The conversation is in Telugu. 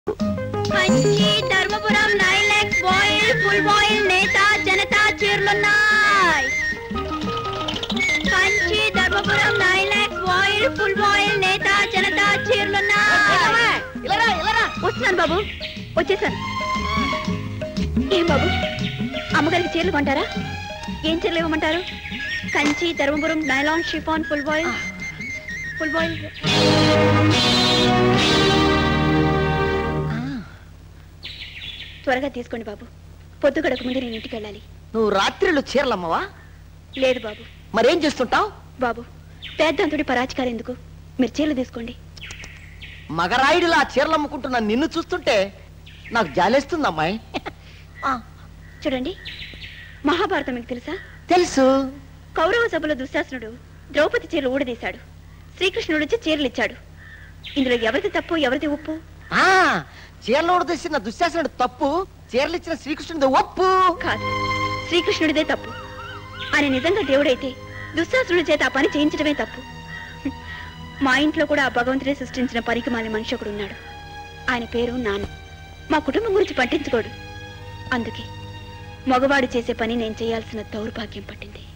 Kanchi Dharmapuram nine lakhs voile full voile నేత జనతా చీరలున్నాయి Kanchi Dharmapuram nine lakhs voile full voile నేత జనతా చీరలున్నాయి వస్తున్నాను బాబు వచ్చేసాను ఏం బాబు అమ్మగారికి చీరలు కొంటారా ఏం చీరలు ఇవ్వమంటారు Kanchi Dharmapuram nylon chiffon full voile full voile త్వరగా తీసుకోండి బాబు పొద్దు గడక ముందు నేను ఇంటికి వెళ్ళాలి నువ్వు రాత్రిళ్ళు చీరలమ్మవా లేదు బాబు మరేం చేస్తుంటావు బాబు పేద్దంతుడి పరాచికాలు ఎందుకు మీరు చీరలు తీసుకోండి మగరాయుడిలా చీరలు అమ్ముకుంటున్న నిన్ను చూస్తుంటే నాకు జాలేస్తుంది అమ్మాయి చూడండి మహాభారతం మీకు తెలుసా తెలుసు కౌరవ సభలో దుశ్శాసనుడు ద్రౌపది చీరలు ఊడదీశాడు శ్రీకృష్ణుడు వచ్చి చీరలు ఇచ్చాడు ఇందులో ఎవరిది తప్పు ఎవరిది ఉప్పు ఆ చీరలు ఉడదీసిన దుశ్శాసనుడు తప్పు చీరలు ఇచ్చిన శ్రీకృష్ణుడి ఒప్పు కాదు శ్రీకృష్ణుడిదే తప్పు ఆయన నిజంగా దేవుడైతే దుశ్శాసురుడి చేత ఆ పని చేయించడమే తప్పు హ్మ్. మా ఇంట్లో కూడా ఆ భగవంతుడే సృష్టించిన పనికి మాలి మనిషి ఒకడు ఉన్నాడు ఆయన పేరు నాన్న మా కుటుంబం గురించి పట్టించుకోడు అందుకే మగవాడు చేసే పని నేను చేయాల్సిన దౌర్భాగ్యం పట్టింది